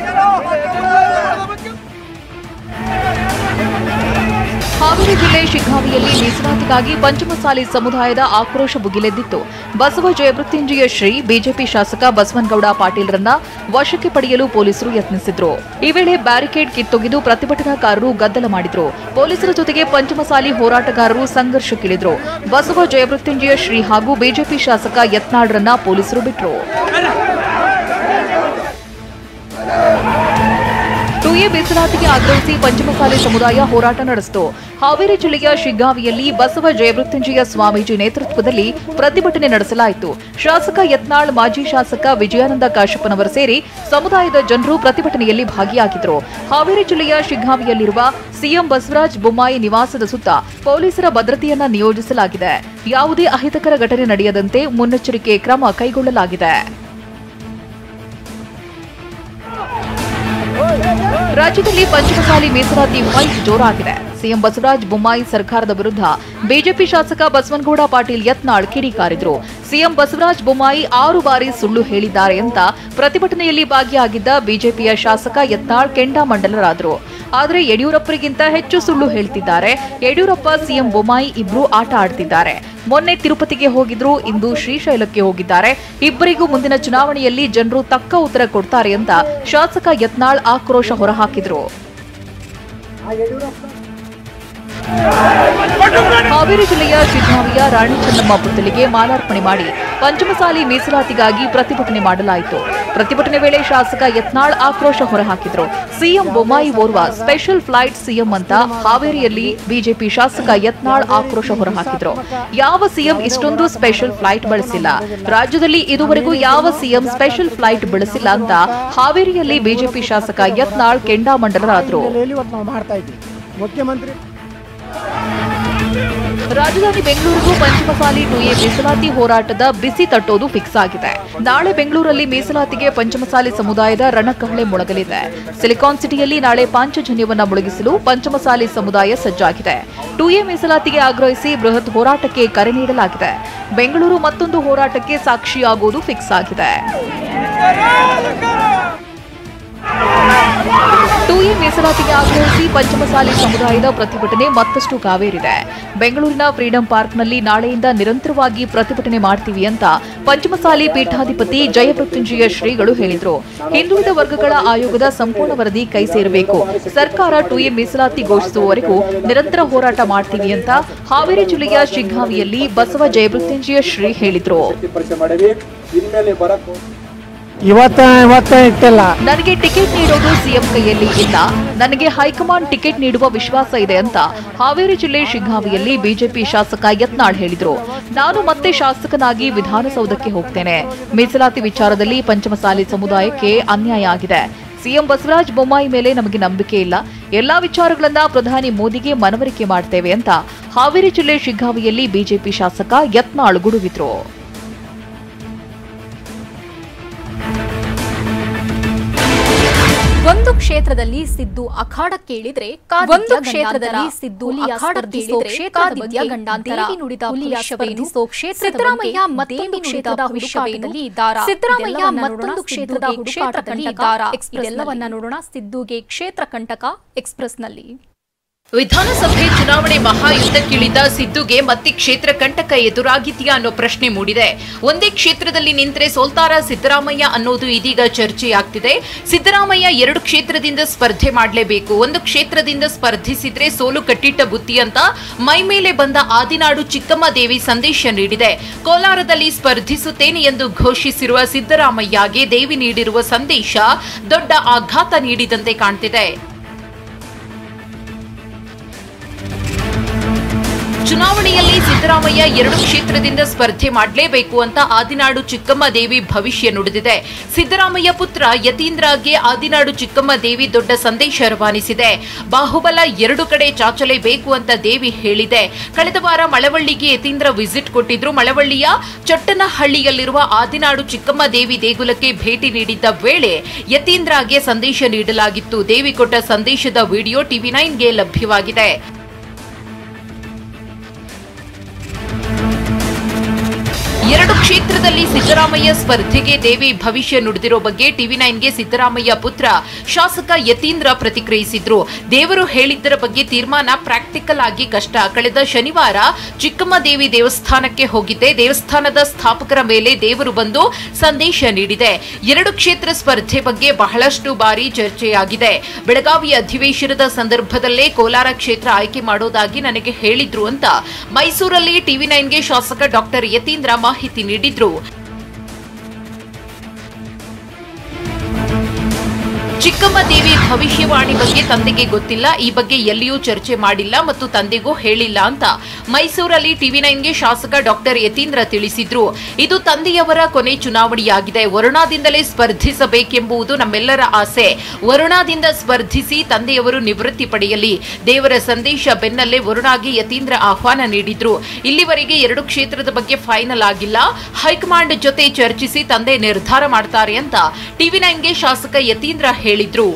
ಹಾವೇರಿ ಜಿಲ್ಲೆ ಶಿಗ್ಗಾವಿಯಲ್ಲಿ ಮೀಸಲಾತಿಗಾಗಿ ಪಂಚಮಸಾಲಿ ಸಮುದಾಯದ ಆಕ್ರೋಶ ಭುಗಿಲೆದ್ದಿತ್ತು ಬಸವ ಜಯಮೃತ್ಯುಂಜಯ ಶ್ರೀ ಬಿಜೆಪಿ ಶಾಸಕ ಬಸವನಗೌಡ ಪಾಟೀಲ್ರನ್ನ ವಶಕ್ಕೆ ಪಡೆಯಲು ಪೊಲೀಸರು ಯತ್ನಿಸಿದ್ರು ಈ ವೇಳೆ ಬ್ಯಾರಿಕೇಡ್ ಕಿತ್ತೊಗೆದು ಪ್ರತಿಭಟನಾಕಾರರು ಗದ್ದಲ ಮಾಡಿದ್ರು ಪೊಲೀಸರ ಜೊತೆಗೆ ಪಂಚಮಸಾಲಿ ಹೋರಾಟಗಾರರು ಸಂಘರ್ಷಕ್ಕಿಳಿದ್ರು ಬಸವ ಜಯಮೃತ್ಯುಂಜಯ ಶ್ರೀ ಹಾಗೂ ಬಿಜೆಪಿ ಶಾಸಕ ಯತ್ನಾಳ್ರನ್ನ ಪೊಲೀಸರು ಬಿಟ್ರು ಟು ಎ ಮೀಸಲಾತಿಗೆ ಆಗ್ರಹಿಸಿ ಪಂಚಮಸಾಲಿ ಸಮುದಾಯ ಹೋರಾಟ ನಡೆಸಿತು ಹಾವೇರಿ ಜಿಲ್ಲೆಯ ಶಿಗ್ಗಾವಿಯಲ್ಲಿ ಬಸವ ಜಯಮೃತ್ಯುಂಜಯ ಸ್ವಾಮೀಜಿ ನೇತೃತ್ವದಲ್ಲಿ ಪ್ರತಿಭಟನೆ ನಡೆಸಲಾಯಿತು ಶಾಸಕ ಯತ್ನಾಳ್ ಮಾಜಿ ಶಾಸಕ ವಿಜಯಾನಂದ ಕಾಶಪ್ಪನವರು ಸೇರಿ ಸಮುದಾಯದ ಜನರು ಪ್ರತಿಭಟನೆಯಲ್ಲಿ ಭಾಗಿಯಾಗಿದ್ದರು ಹಾವೇರಿ ಜಿಲ್ಲೆಯ ಶಿಗ್ಗಾವಿಯಲ್ಲಿರುವ ಸಿಎಂ ಬಸವರಾಜ ಬೊಮ್ಮಾಯಿ ನಿವಾಸದ ಸುತ್ತ ಪೊಲೀಸರ ಭದ್ರತೆಯನ್ನ ನಿಯೋಜಿಸಲಾಗಿದೆ ಯಾವುದೇ ಅಹಿತಕರ ಘಟನೆ ನಡೆಯದಂತೆ ಮುನ್ನೆಚ್ಚರಿಕೆ ಕ್ರಮ ಕೈಗೊಳ್ಳಲಾಗಿದೆ ರಾಜ್ಯದಲ್ಲಿ ಪಂಚಮಸಾಲಿ ಮೀಸಲಾತಿ ಫೈಟ್ ಜೋರಾಗಿದೆ ಸಿಎಂ ಬಸವರಾಜ ಬೊಮ್ಮಾಯಿ ಸರ್ಕಾರದ ವಿರುದ್ಧ ಬಿಜೆಪಿ ಶಾಸಕ ಬಸವನಗೌಡ ಪಾಟೀಲ್ ಯತ್ನಾಳ್ ಕಿಡಿಕಾರಿದ್ರು ಸಿಎಂ ಬಸವರಾಜ ಬೊಮ್ಮಾಯಿ ಆರು ಬಾರಿ ಸುಳ್ಳು ಹೇಳಿದ್ದಾರೆ ಅಂತ ಪ್ರತಿಭಟನೆಯಲ್ಲಿ ಭಾಗಿಯಾಗಿದ್ದ ಬಿಜೆಪಿಯ ಶಾಸಕ ಯತ್ನಾಳ್ ಕೆಂಡಾಮಂಡಲರಾದರು ಆದರೆ ಯಡಿಯೂರಪ್ಪರಿಗಿಂತ ಹೆಚ್ಚು ಸುಳ್ಳು ಹೇಳ್ತಿದ್ದಾರೆ ಯಡಿಯೂರಪ್ಪ ಸಿಎಂ ಬೊಮ್ಮಾಯಿ ಇಬ್ರು ಆಟ ಆಡ್ತಿದ್ದಾರೆ ಮೊನ್ನೆ ತಿರುಪತಿಗೆ ಹೋಗಿದ್ರು ಇಂದು ಶ್ರೀಶೈಲಕ್ಕೆ ಹೋಗಿದ್ದಾರೆ ಇಬ್ಬರಿಗೂ ಮುಂದಿನ ಚುನಾವಣೆಯಲ್ಲಿ ಜನರು ತಕ್ಕ ಉತ್ತರ ಕೊಡ್ತಾರೆ ಅಂತ ಶಾಸಕ ಯತ್ನಾಳ್ ಆಕ್ರೋಶ ಹೊರಹಾಕಿದ್ರು ಹಾವೇರಿ ಜಿಲ್ಲೆಯ ಶಿಗ್ಗಾವಿಯ ರಾಣಿ ಚೆನ್ನಮ್ಮ ಪುತ್ತಳಿಗೆ ಮಾಲಾರ್ಪಣೆ ಮಾಡಿ ಪಂಚಮಸಾಲಿ ಮೀಸಲಾತಿಗಾಗಿ ಪ್ರತಿಭಟನೆ ಮಾಡಲಾಯಿತು ಪ್ರತಿಭಟನೆ ವೇಳೆ ಶಾಸಕ ಯತ್ನಾಳ್ ಆಕ್ರೋಶ ಹೊರಹಾಕಿದ್ರು ಸಿಎಂ ಬೊಮ್ಮಾಯಿ ಓರ್ವ ಸ್ಪೆಷಲ್ ಫ್ಲೈಟ್ ಸಿಎಂ ಅಂತ ಹಾವೇರಿಯಲ್ಲಿ ಬಿಜೆಪಿ ಶಾಸಕ ಯತ್ನಾಳ್ ಆಕ್ರೋಶ ಹೊರಹಾಕಿದ್ರು ಯಾವ ಸಿಎಂ ಇಷ್ಟೊಂದು ಸ್ಪೆಷಲ್ ಫ್ಲೈಟ್ ಬಳಸಿಲ್ಲ ರಾಜ್ಯದಲ್ಲಿ ಇದುವರೆಗೂ ಯಾವ ಸಿಎಂ ಸ್ಪೆಷಲ್ ಫ್ಲೈಟ್ ಬಳಸಿಲ್ಲ ಅಂತ ಹಾವೇರಿಯಲ್ಲಿ ಬಿಜೆಪಿ ಶಾಸಕ ಯತ್ನಾಳ್ ಕೆಂಡಾಮಂಡಲರಾದ್ರು ಇವತ್ತು ನಾವು ಮಾಡ್ತಾ ಇದ್ವಿ ಮುಖ್ಯಮಂತ್ರಿ ರಾಜಧಾನಿ ಬೆಂಗಳೂರಿಗೂ ಪಂಚಮಸಾಲಿ ಟು ಎ ಮೀಸಲಾತಿ ಹೋರಾಟದ ಬಿಸಿ ತಟ್ಟೋದು ಫಿಕ್ಸ್ ಆಗಿದೆ ನಾಳೆ ಬೆಂಗಳೂರಲ್ಲಿ ಮೀಸಲಾತಿಗೆ ಪಂಚಮಸಾಲಿ ಸಮುದಾಯದ ರಣಕಹಳೆ ಮೊಳಗಲಿದೆ ಸಿಲಿಕಾನ್ ಸಿಟಿಯಲ್ಲಿ ನಾಳೆ ಪಾಂಚಜನ್ಯವನ್ನ ಮುಳುಗಿಸಲು ಪಂಚಮಸಾಲಿ ಸಮುದಾಯ ಸಜ್ಜಾಗಿದೆ ಟು ಎ ಮೀಸಲಾತಿಗೆ ಆಗ್ರಹಿಸಿ ಬೃಹತ್ ಹೋರಾಟಕ್ಕೆ ಕರೆ ನೀಡಲಾಗಿದೆ ಬೆಂಗಳೂರು ಮತ್ತೊಂದು ಹೋರಾಟಕ್ಕೆ ಸಾಕ್ಷಿಯಾಗುವುದು ಫಿಕ್ಸ್ ಆಗಿದೆ ಟು ಎ ಮೀಸಲಾತಿಗೆ ಆಗ್ರಹಿಸಿ ಪಂಚಮಸಾಲಿ ಸಮುದಾಯದ ಪ್ರತಿಭಟನೆ ಮತ್ತಷ್ಟು ಕಾವೇರಿದೆ ಬೆಂಗಳೂರಿನ ಫ್ರೀಡಂ ಪಾರ್ಕ್ನಲ್ಲಿ ನಾಳೆಯಿಂದ ನಿರಂತರವಾಗಿ ಪ್ರತಿಭಟನೆ ಮಾಡ್ತೀವಿ ಅಂತ ಪಂಚಮಸಾಲಿ ಪೀಠಾಧಿಪತಿ ಜಯಮೃತ್ಯುಂಜಯ ಶ್ರೀಗಳು ಹೇಳಿದ್ರು ಹಿಂದುಳಿದ ವರ್ಗಗಳ ಆಯೋಗದ ಸಂಪೂರ್ಣ ವರದಿ ಕೈ ಸೇರಬೇಕು ಸರ್ಕಾರ ಟು ಎ ಮೀಸಲಾತಿ ಘೋಷಿಸುವವರೆಗೂ ನಿರಂತರ ಹೋರಾಟ ಮಾಡ್ತೀವಿ ಅಂತ ಹಾವೇರಿ ಜಿಲ್ಲೆಯ ಶಿಗ್ಗಾವಿಯಲ್ಲಿ ಬಸವ ಜಯಮೃತ್ಯುಂಜಯ ಶ್ರೀ ಹೇಳಿದ್ರು ಪರಿಚಯ ಮಾಡಿವಿ ಇನ್ಮೇಲೆ ಬರಕ್ಕೆ ಇವತ್ತ ಇವತ್ತ ಇಟ್ಟಿಲ್ಲ ನನಗೆ ಟಿಕೆಟ್ ನೀಡೋದು ಸಿಎಂ ಕೈಯಲ್ಲಿ ಇಲ್ಲ ನನಗೆ ಹೈಕಮಾಂಡ್ ಟಿಕೆಟ್ ನೀಡುವ ವಿಶ್ವಾಸ ಇದೆ ಅಂತ ಹಾವೇರಿ ಜಿಲ್ಲೆ ಶಿಗ್ಗಾವಿಯಲ್ಲಿ ಬಿಜೆಪಿ ಶಾಸಕ ಯತ್ನಾಳ್ ಹೇಳಿದ್ರು ನಾನು ಮತ್ತೆ ಶಾಸಕನಾಗಿ ವಿಧಾನಸೌಧಕ್ಕೆ ಹೋಗ್ತೇನೆ ಮೀಸಲಾತಿ ವಿಚಾರದಲ್ಲಿ ಪಂಚಮಸಾಲಿ ಸಮುದಾಯಕ್ಕೆ ಅನ್ಯಾಯ ಆಗಿದೆ ಸಿಎಂ ಬಸವರಾಜ ಬೊಮ್ಮಾಯಿ ಮೇಲೆ ನಮಗೆ ನಂಬಿಕೆ ಇಲ್ಲ ಎಲ್ಲಾ ವಿಚಾರಗಳನ್ನ ಪ್ರಧಾನಿ ಮೋದಿಗೆ ಮನವರಿಕೆ ಮಾಡ್ತೇವೆ ಅಂತ ಹಾವೇರಿ ಜಿಲ್ಲೆ ಶಿಗ್ಗಾವಿಯಲ್ಲಿ ಬಿಜೆಪಿ ಶಾಸಕ ಯತ್ನಾಳ್ ಗುಡುಗಿದ್ರು ಒಂದು ಕ್ಷೇತ್ರದಲ್ಲಿ ಸಿದ್ದು ಅಖಾಡಕ್ಕೆ ಇಳಿದ್ರೆ ಒಂದು ಕ್ಷೇತ್ರದಲ್ಲಿ ಸಿದ್ದು ಅಖಾಡಕ್ಕೆ ಇಳಿದ್ರೆ ಕ್ಷೇತ್ರದ ಬಗ್ಗೆ ಗಂಡಾಂತರ ನುಡಿದ ಭವಿಷ್ಯವೇನು ಸಿದ್ದರಾಮಯ್ಯ ಮತ್ತೊಂದು ಕ್ಷೇತ್ರದ ಹುಡುಕಾಟದಲ್ಲಿ ಇದ್ದಾರಾ ಸಿದ್ದರಾಮಯ್ಯ ಮತ್ತೊಂದು ಕ್ಷೇತ್ರದ ಹುಡುಕಾಟದಲ್ಲಿ ಇದ್ದಾರಾ ಇದೆಲ್ಲವನ್ನ ನೋಡೋಣ ಸಿದ್ದುಗೆ ಕ್ಷೇತ್ರ ಕಂಟಕ ಎಕ್ಸ್ಪ್ರೆಸ್ನಲ್ಲಿ ವಿಧಾನಸಭೆ ಚುನಾವಣೆ ಮಹಾಯುದ್ಧಕ್ಕಿಳಿದ ಸಿದ್ದುಗೆ ಮತ್ತೆ ಕ್ಷೇತ್ರ ಕಂಟಕ ಎದುರಾಗಿದೆಯಾ ಅನ್ನೋ ಪ್ರಶ್ನೆ ಮೂಡಿದೆ ಒಂದೇ ಕ್ಷೇತ್ರದಲ್ಲಿ ನಿಂತರೆ ಸೋಲ್ತಾರ ಸಿದ್ದರಾಮಯ್ಯ ಅನ್ನೋದು ಇದೀಗ ಚರ್ಚೆಯಾಗ್ತಿದೆ ಸಿದ್ದರಾಮಯ್ಯ ಎರಡು ಕ್ಷೇತ್ರದಿಂದ ಸ್ಪರ್ಧೆ ಮಾಡಲೇಬೇಕು ಒಂದು ಕ್ಷೇತ್ರದಿಂದ ಸ್ಪರ್ಧಿಸಿದ್ರೆ ಸೋಲು ಕಟ್ಟಿಟ್ಟ ಬುತ್ತಿ ಅಂತ ಮೈ ಮೇಲೆ ಬಂದ ಆದಿನಾಡು ಚಿಕ್ಕಮ್ಮ ದೇವಿ ಸಂದೇಶ ನೀಡಿದೆ ಕೋಲಾರದಲ್ಲಿ ಸ್ಪರ್ಧಿಸುತ್ತೇನೆ ಎಂದು ಘೋಷಿಸಿರುವ ಸಿದ್ದರಾಮಯ್ಯಗೆ ದೇವಿ ನೀಡಿರುವ ಸಂದೇಶ ದೊಡ್ಡ ಆಘಾತ ನೀಡಿದಂತೆ ಕಾಣ್ತಿದೆ ಚುನಾವಣೆಯಲ್ಲಿ ಸಿದ್ದರಾಮಯ್ಯ ಎರಡು ಕ್ಷೇತ್ರದಿಂದ ಸ್ಪರ್ಧೆ ಮಾಡಲೇಬೇಕು ಅಂತ ಆದಿನಾಡು ಚಿಕ್ಕಮ್ಮ ದೇವಿ ಭವಿಷ್ಯ ನುಡಿದಿದೆ ಸಿದ್ದರಾಮಯ್ಯ ಪುತ್ರ ಯತೀಂದ್ರಗೆ ಆದಿನಾಡು ಚಿಕ್ಕಮ್ಮ ದೇವಿ ದೊಡ್ಡ ಸಂದೇಶ ರವಾನಿಸಿದೆ ಬಾಹುಬಲ ಎರಡು ಕಡೆ ಚಾಚಲೇಬೇಕು ಅಂತ ದೇವಿ ಹೇಳಿದೆ ಕಳೆದ ವಾರ ಮಳವಳ್ಳಿಗೆ ಯತೀಂದ್ರ ವಿಸಿಟ್ ಕೊಟ್ಟಿದ್ರು ಮಳವಳ್ಳಿಯ ಚೊಟ್ಟನಹಳ್ಳಿಯಲ್ಲಿರುವ ಆದಿನಾಡು ಚಿಕ್ಕಮ್ಮ ದೇವಿ ದೇಗುಲಕ್ಕೆ ಭೇಟಿ ನೀಡಿದ್ದ ವೇಳೆ ಯತೀಂದ್ರಗೆ ಸಂದೇಶ ನೀಡಲಾಗಿತ್ತು ದೇವಿ ಕೊಟ್ಟ ಸಂದೇಶದ ವಿಡಿಯೋ ಟಿವಿ ನೈನ್ಗೆ ಲಭ್ಯವಾಗಿದೆ ಎರಡು ಕ್ಷೇತ್ರದಲ್ಲಿ ಸಿದ್ದರಾಮಯ್ಯ ಸ್ಪರ್ಧೆಗೆ ದೇವಿ ಭವಿಷ್ಯ ನುಡಿದಿರೋ ಬಗ್ಗೆ ಟಿವಿ ನೈನ್ಗೆ ಸಿದ್ದರಾಮಯ್ಯ ಪುತ್ರ ಶಾಸಕ ಯತೀಂದ್ರ ಪ್ರತಿಕ್ರಿಯಿಸಿದ್ರು ದೇವರು ಹೇಳಿದ್ದರ ಬಗ್ಗೆ ತೀರ್ಮಾನ ಪ್ರಾಕ್ಟಿಕಲ್ ಆಗಿ ಕಷ್ಟ ಕಳೆದ ಶನಿವಾರ ಚಿಕ್ಕಮ್ಮ ದೇವಿ ದೇವಸ್ಥಾನಕ್ಕೆ ಹೋಗಿದ್ದೆ ದೇವಸ್ಥಾನದ ಸ್ಥಾಪಕರ ಮೇಲೆ ದೇವರು ಬಂದು ಸಂದೇಶ ನೀಡಿದೆ ಎರಡು ಕ್ಷೇತ್ರ ಸ್ಪರ್ಧೆ ಬಗ್ಗೆ ಬಹಳಷ್ಟು ಬಾರಿ ಚರ್ಚೆಯಾಗಿದೆ ಬೆಳಗಾವಿ ಅಧಿವೇಶನದ ಸಂದರ್ಭದಲ್ಲೇ ಕೋಲಾರ ಕ್ಷೇತ್ರ ಆಯ್ಕೆ ಮಾಡೋದಾಗಿ ನನಗೆ ಹೇಳಿದ್ರು ಅಂತ ಮೈಸೂರಲ್ಲಿ ಟಿವಿ ನೈನ್ಗೆ ಶಾಸಕ ಡಾಕ್ಟರ್ ಯತೀಂದ್ರ ಮಾಹಿತಿ ನೀಡಿದ್ರು ಚಿಕ್ಕಮ್ಮ ದೇವಿ ಭವಿಷ್ಯವಾಣಿ ಬಗ್ಗೆ ತಂದೆಗೆ ಗೊತ್ತಿಲ್ಲ ಈ ಬಗ್ಗೆ ಎಲ್ಲಿಯೂ ಚರ್ಚೆ ಮಾಡಿಲ್ಲ ಮತ್ತು ತಂದೆಗೂ ಹೇಳಿಲ್ಲ ಅಂತ ಮೈಸೂರಲ್ಲಿ ಟಿವಿ ನೈನ್ಗೆ ಶಾಸಕ ಡಾಕ್ಟರ್ ಯತೀಂದ್ರ ತಿಳಿಸಿದ್ರು ಇದು ತಂದೆಯವರ ಕೊನೆ ಚುನಾವಣೆಯಾಗಿದೆ ವರುಣಾದಿಂದಲೇ ಸ್ಪರ್ಧಿಸಬೇಕೆಂಬುದು ನಮ್ಮೆಲ್ಲರ ಆಸೆ ವರುಣಾದಿಂದ ಸ್ಪರ್ಧಿಸಿ ತಂದೆಯವರು ನಿವೃತ್ತಿ ಪಡೆಯಲಿ ದೇವರ ಸಂದೇಶ ಬೆನ್ನಲ್ಲೇ ವರುಣಾಗೆ ಯತೀಂದ್ರ ಆಹ್ವಾನ ನೀಡಿದ್ರು ಇಲ್ಲಿವರೆಗೆ ಎರಡು ಕ್ಷೇತ್ರದ ಬಗ್ಗೆ ಫೈನಲ್ ಆಗಿಲ್ಲ ಹೈಕಮಾಂಡ್ ಜೊತೆ ಚರ್ಚಿಸಿ ತಂದೆ ನಿರ್ಧಾರ ಮಾಡ್ತಾರೆ ಅಂತ ಟಿವಿ ನೈನ್ಗೆ ಶಾಸಕ ಯತೀಂದ್ರ ಹೇಳಿದ್ರು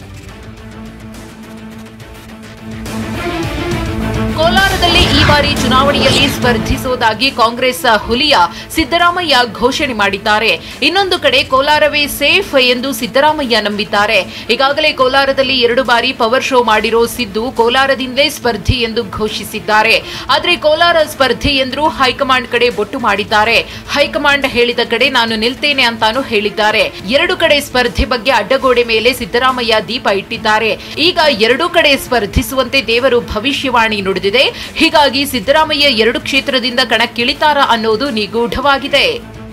ಕೋಲಾರದಲ್ಲಿ ಈ ಬಾರಿ ಚುನಾವಣೆಯಲ್ಲಿ ಸ್ಪರ್ಧಿಸುವುದಾಗಿ ಕಾಂಗ್ರೆಸ್ ಹುಲಿಯ ಸಿದ್ದರಾಮಯ್ಯ ಘೋಷಣೆ ಮಾಡಿದ್ದಾರೆ ಇನ್ನೊಂದು ಕಡೆ ಕೋಲಾರವೇ ಸೇಫ್ ಎಂದು ಸಿದ್ದರಾಮಯ್ಯ ನಂಬಿದ್ದಾರೆ ಈಗಾಗಲೇ ಕೋಲಾರದಲ್ಲಿ ಎರಡು ಬಾರಿ ಪವರ್ ಶೋ ಮಾಡಿರೋ ಸಿದ್ದು ಕೋಲಾರದಿಂದಲೇ ಸ್ಪರ್ಧಿ ಎಂದು ಘೋಷಿಸಿದ್ದಾರೆ ಆದರೆ ಕೋಲಾರ ಸ್ಪರ್ಧೆ ಎಂದ್ರು ಹೈಕಮಾಂಡ್ ಕಡೆ ಬೊಟ್ಟು ಮಾಡಿದ್ದಾರೆ ಹೈಕಮಾಂಡ್ ಹೇಳಿದ ಕಡೆ ನಾನು ನಿಲ್ತೇನೆ ಅಂತಾನು ಹೇಳಿದ್ದಾರೆ ಎರಡು ಕಡೆ ಸ್ಪರ್ಧೆ ಬಗ್ಗೆ ಅಡ್ಡಗೋಡೆ ಮೇಲೆ ಸಿದ್ದರಾಮಯ್ಯ ದೀಪ ಇಟ್ಟಿದ್ದಾರೆ ಈಗ ಎರಡೂ ಕಡೆ ಸ್ಪರ್ಧಿಸುವಂತೆ ದೇವರು ಭವಿಷ್ಯವಾಣಿ ನುಡಿದಿದೆ ಹೀಗಾಗಿ ಸಿದ್ದರಾಮಯ್ಯ ಎರಡು ಕ್ಷೇತ್ರದಿಂದ ಕಣಕ್ಕಿಳಿತಾರ ಅನ್ನೋದು ನಿಗೂಢವಾಗಿದೆ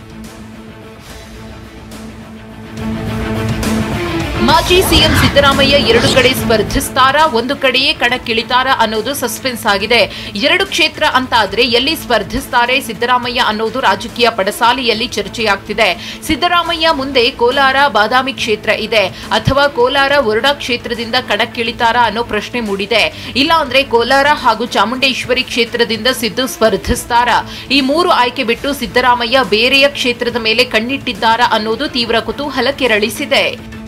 ಮಾಜಿ ಸಿಎಂ ಸಿದ್ದರಾಮಯ್ಯ ಎರಡು ಕಡೆ ಸ್ಪರ್ಧಿಸ್ತಾರಾ ಒಂದು ಕಡೆಯೇ ಕಣಕ್ಕಿಳಿತಾರಾ ಅನ್ನೋದು ಸಸ್ಪೆನ್ಸ್ ಆಗಿದೆ ಎರಡು ಕ್ಷೇತ್ರ ಅಂತ ಆದ್ರೆ ಎಲ್ಲಿ ಸ್ಪರ್ಧಿಸ್ತಾರೆ ಸಿದ್ದರಾಮಯ್ಯ ಅನ್ನೋದು ರಾಜಕೀಯ ಪಡಸಾಲೆಯಲ್ಲಿ ಚರ್ಚೆಯಾಗ್ತಿದೆ ಸಿದ್ದರಾಮಯ್ಯ ಮುಂದೆ ಕೋಲಾರ ಬಾದಾಮಿ ಕ್ಷೇತ್ರ ಇದೆ ಅಥವಾ ಕೋಲಾರ ವರುಣಾ ಕ್ಷೇತ್ರದಿಂದ ಕಣಕ್ಕಿಳಿತಾರಾ ಅನ್ನೋ ಪ್ರಶ್ನೆ ಮೂಡಿದೆ ಇಲ್ಲ ಅಂದ್ರೆ ಕೋಲಾರ ಹಾಗೂ ಚಾಮುಂಡೇಶ್ವರಿ ಕ್ಷೇತ್ರದಿಂದ ಸಿದ್ದು ಸ್ಪರ್ಧಿಸ್ತಾರಾ ಈ ಮೂರು ಆಯ್ಕೆ ಬಿಟ್ಟು ಸಿದ್ದರಾಮಯ್ಯ ಬೇರೆಯ ಕ್ಷೇತ್ರದ ಮೇಲೆ ಕಣ್ಣಿಟ್ಟಿದ್ದಾರಾ ಅನ್ನೋದು ತೀವ್ರ ಕುತೂಹಲ ಕೆರಳಿಸಿದೆ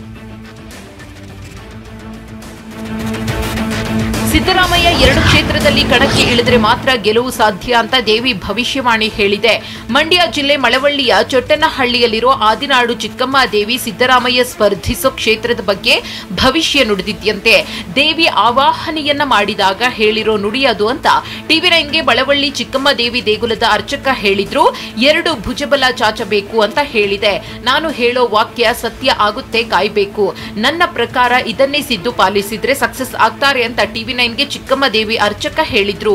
ಸಿದ್ದರಾಮಯ್ಯ ಎರಡು ಕ್ಷೇತ್ರದಲ್ಲಿ ಕಣಕ್ಕೆ ಇಳಿದರೆ ಮಾತ್ರ ಗೆಲುವು ಸಾಧ್ಯ ಅಂತ ದೇವಿ ಭವಿಷ್ಯವಾಣಿ ಹೇಳಿದೆ ಮಂಡ್ಯ ಜಿಲ್ಲೆ ಮಳವಳ್ಳಿಯ ಚೊಟ್ಟನಹಳ್ಳಿಯಲ್ಲಿರೋ ಆದಿನಾಡು ಚಿಕ್ಕಮ್ಮ ದೇವಿ ಸಿದ್ದರಾಮಯ್ಯ ಸ್ಪರ್ಧಿಸೋ ಕ್ಷೇತ್ರದ ಬಗ್ಗೆ ಭವಿಷ್ಯ ನುಡಿದಿದ್ಯಂತೆ ದೇವಿ ಆವಾಹನೆಯನ್ನ ಮಾಡಿದಾಗ ಹೇಳಿರೋ ನುಡಿಯದು ಅಂತ ಟಿವಿ ನೈನ್ಗೆ ಬಳವಳ್ಳಿ ಚಿಕ್ಕಮ್ಮ ದೇವಿ ದೇಗುಲದ ಅರ್ಚಕ ಹೇಳಿದ್ರು ಎರಡು ಭುಜಬಲ ಚಾಚಬೇಕು ಅಂತ ಹೇಳಿದೆ ನಾನು ಹೇಳೋ ವಾಕ್ಯ ಸತ್ಯ ಆಗುತ್ತೆ ಕಾಯ್ಬೇಕು ನನ್ನ ಪ್ರಕಾರ ಇದನ್ನೇ ಸಿದ್ದು ಪಾಲಿಸಿದ್ರೆ ಸಕ್ಸಸ್ ಆಗ್ತಾರೆ ಅಂತ ಟಿವಿ ನೈನ್ಗೆ ಚಿಕ್ಕಮ್ಮ ದೇವಿ ಅರ್ಚಕ ಹೇಳಿದ್ರು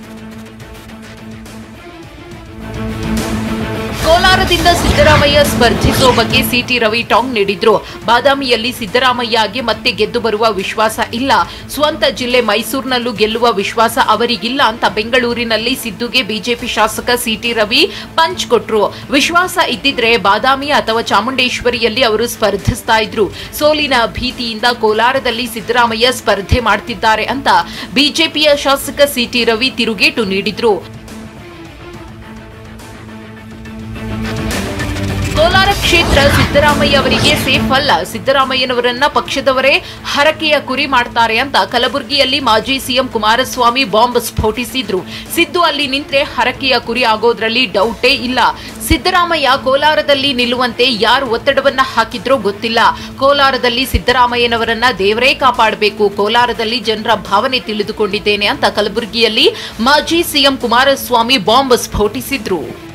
ಕೋಲಾರದಿಂದ ಸಿದ್ದರಾಮಯ್ಯ ಸ್ಪರ್ಧಿಸೋ ಬಗ್ಗೆ ಸಿಟಿ ರವಿ ಟಾಂಗ್ ನೀಡಿದ್ರು ಬಾದಾಮಿಯಲ್ಲಿ ಸಿದ್ದರಾಮಯ್ಯಗೆ ಮತ್ತೆ ಗೆದ್ದು ಬರುವ ವಿಶ್ವಾಸ ಇಲ್ಲ ಸ್ವಂತ ಜಿಲ್ಲೆ ಮೈಸೂರಿನಲ್ಲೂ ಗೆಲ್ಲುವ ವಿಶ್ವಾಸ ಅವರಿಗಿಲ್ಲ ಅಂತ ಬೆಂಗಳೂರಿನಲ್ಲಿ ಸಿದ್ದುಗೆ ಬಿಜೆಪಿ ಶಾಸಕ ಸಿಟಿ ರವಿ ಪಂಚ್ ಕೊಟ್ರು ವಿಶ್ವಾಸ ಇದ್ದಿದ್ರೆ ಬಾದಾಮಿ ಅಥವಾ ಚಾಮುಂಡೇಶ್ವರಿಯಲ್ಲಿ ಅವರು ಸ್ಪರ್ಧಿಸ್ತಾ ಇದ್ರು ಸೋಲಿನ ಭೀತಿಯಿಂದ ಕೋಲಾರದಲ್ಲಿ ಸಿದ್ದರಾಮಯ್ಯ ಸ್ಪರ್ಧೆ ಮಾಡ್ತಿದ್ದಾರೆ ಅಂತ ಬಿಜೆಪಿಯ ಶಾಸಕ ಸಿಟಿ ರವಿ ತಿರುಗೇಟು ನೀಡಿದ್ರು ಕೋಲಾರ ಕ್ಷೇತ್ರ ಮಾತ್ರ ಸಿದ್ದರಾಮಯ್ಯ ಅವರಿಗೆ ಸೇಫ್ ಅಲ್ಲ ಸಿದ್ದರಾಮಯ್ಯನವರನ್ನ ಪಕ್ಷದವರೇ ಹರಕೆಯ ಕುರಿ ಮಾಡ್ತಾರೆ ಅಂತ ಕಲಬುರಗಿಯಲ್ಲಿ ಮಾಜಿ ಸಿಎಂ ಕುಮಾರಸ್ವಾಮಿ ಬಾಂಬ್ ಸ್ಫೋಟಿಸಿದ್ರು ಸಿದ್ದು ಅಲ್ಲಿ ನಿಂತ್ರೆ ಹರಕೆಯ ಕುರಿ ಆಗೋದ್ರಲ್ಲಿ ಡೌಟೇ ಇಲ್ಲ ಸಿದ್ದರಾಮಯ್ಯ ಕೋಲಾರದಲ್ಲಿ ನಿಲ್ಲುವಂತೆ ಯಾರು ಒತ್ತಡವನ್ನ ಹಾಕಿದ್ರೋ ಗೊತ್ತಿಲ್ಲ ಕೋಲಾರದಲ್ಲಿ ಸಿದ್ದರಾಮಯ್ಯನವರನ್ನ ದೇವರೇ ಕಾಪಾಡಬೇಕು ಕೋಲಾರದಲ್ಲಿ ಜನರ ಭಾವನೆ ತಿಳಿದುಕೊಂಡಿದ್ದೇನೆ ಅಂತ ಕಲಬುರಗಿಯಲ್ಲಿ ಮಾಜಿ ಸಿಎಂ ಕುಮಾರಸ್ವಾಮಿ ಬಾಂಬ್ ಸ್ಫೋಟಿಸಿದ್ರು